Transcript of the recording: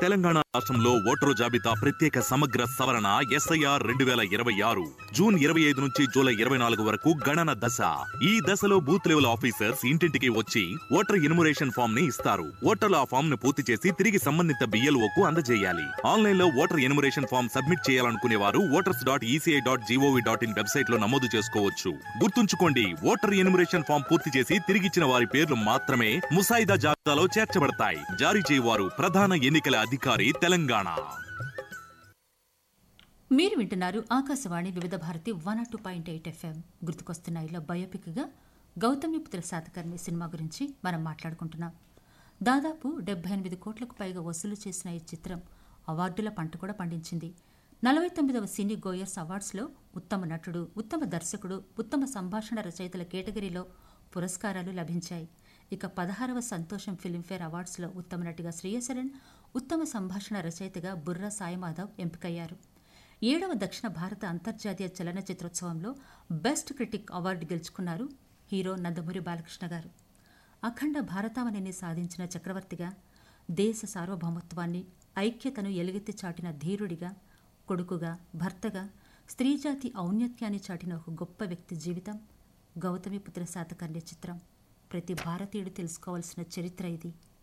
తెలంగాణ రాష్ట్రంలో ఓటరు జాబితా ప్రత్యేక సమగ్ర సవరణ ఎస్ఐఆర్ రెండు వేల ఇరవై ఆరు జూన్ ఇరవై ఐదు నుంచి జూలై ఇరవై నాలుగు వరకు గణన దశ ఈ దశలో బూత్ లెవెల్ ఆఫీసర్స్ ఇంటింటికి వచ్చి ఓటర్ ఇన్మురేషన్ ఫామ్ ని ఇస్తారు ఓటర్లు ఆ ఫామ్ ను పూర్తి చేసి తిరిగి సంబంధిత బిఎల్ఓ కు అందజేయాలి ఆన్లైన్ లో ఓటర్ ఇన్మురేషన్ ఫామ్ సబ్మిట్ చేయాలనుకునే వారు voters dot ECI dot GOV dot IN website లో నమోదు చేసుకోవచ్చు గుర్తుంచుకోండి ఓటర్ ఇన్మురేషన్ ఫామ్ పూర్తి చేసి తిరిగిచ్చిన వారి పేర్లు మాత్రమే ముసాయిదా జాబితాలో చేర్చబడతాయి జారీ చేయవారు ప్రధాన ఎన్నికల అధికారి తెలంగాణ మీరు వింటున్నారు Akashvani Vividh Bharati one two point eight FM గుర్తుకొస్తున్న ఇలా బయోపిక్గా గౌతమిపుత్ర శాతకర్ణి సినిమా గురించి మనం మాట్లాడుకుంటున్నాం దాదాపు డెబ్బై ఎనిమిది కోట్లకు పైగా వసూలు చేసిన ఈ చిత్రం అవార్డుల పంట కూడా పండించింది నలభై తొమ్మిదవ సినీ గోయర్స్ అవార్డ్స్లో ఉత్తమ నటుడు ఉత్తమ దర్శకుడు ఉత్తమ సంభాషణ రచయితల కేటగిరీలో పురస్కారాలు లభించాయి ఇక పదహారవ సంతోషం ఫిల్మ్ఫేర్ అవార్డ్స్లో ఉత్తమ నటిగా శ్రేయసరన్ ఉత్తమ సంభాషణ రచయితగా బుర్రా సాయిమాధవ్ ఎంపికయ్యారు ఏడవ దక్షిణ భారత అంతర్జాతీయ చలనచిత్రోత్సవంలో బెస్ట్ క్రిటిక్ అవార్డు గెలుచుకున్నారు హీరో నందమూరి బాలకృష్ణ గారు అఖండ భారతావనిని సాధించిన చక్రవర్తిగా దేశ సార్వభౌమత్వాన్ని ఐక్యతను ఎలుగెత్తి చాటిన ధీరుడిగా కొడుకుగా భర్తగా స్త్రీజాతి ఔన్నత్యాన్ని చాటిన ఒక గొప్ప వ్యక్తి జీవితం గౌతమిపుత్ర శాతకర్ణ్య చిత్రం ప్రతి భారతీయుడు తెలుసుకోవాల్సిన చరిత్ర ఇది